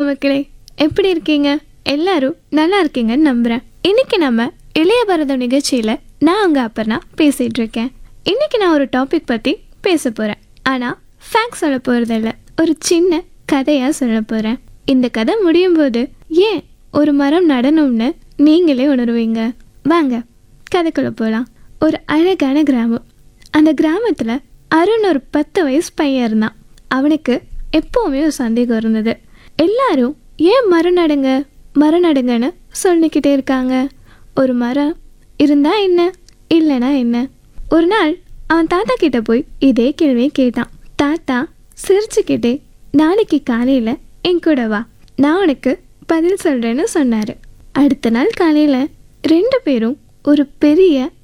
மக்களே எப்படி இருக்கீங்க எல்லாரும் நல்லா இருக்கீங்கன்னு நம்புறேன் இன்னைக்கு நம்ம இளைய பரதம் நிகழ்ச்சியில நான் உங்க அப்பர்னா பேசிட்டு இருக்கேன் இன்னைக்கு நான் ஒரு டாபிக் பத்தி பேச போறேன் ஆனா ஃபேக்ட் சொல்ல போறதில்ல ஒரு சின்ன கதையா சொல்ல போறேன் இந்த கதை முடியும் போது ஏன் ஒரு மரம் நடணும்னு நீங்களே உணர்வீங்க வாங்க கதைக்குள்ள போகலாம் ஒரு அழகான கிராமம் அந்த கிராமத்துல அருண் ஒரு பத்து வயசு பையன் இருந்தான் அவனுக்கு எப்பவுமே ஒரு சந்தேகம் இருந்தது எல்லாரும் ஏன் மரம் நடுங்க மரம் நடுங்கன்னு சொல்லிக்கிட்டே இருக்காங்க ஒரு மரம் இருந்தா என்ன இல்லைனா என்ன ஒரு நாள் அவன் தாத்தா கிட்ட போய் இதே கேள்வியை கேட்டான் தாத்தா சிரிச்சுக்கிட்டே நாளைக்கு காலையில என் கூட வா நான் உனக்கு பதில் சொல்றேன்னு சொன்னாரு அடுத்த நாள் காலையில ரெண்டு பேரும் ஒரு பெரிய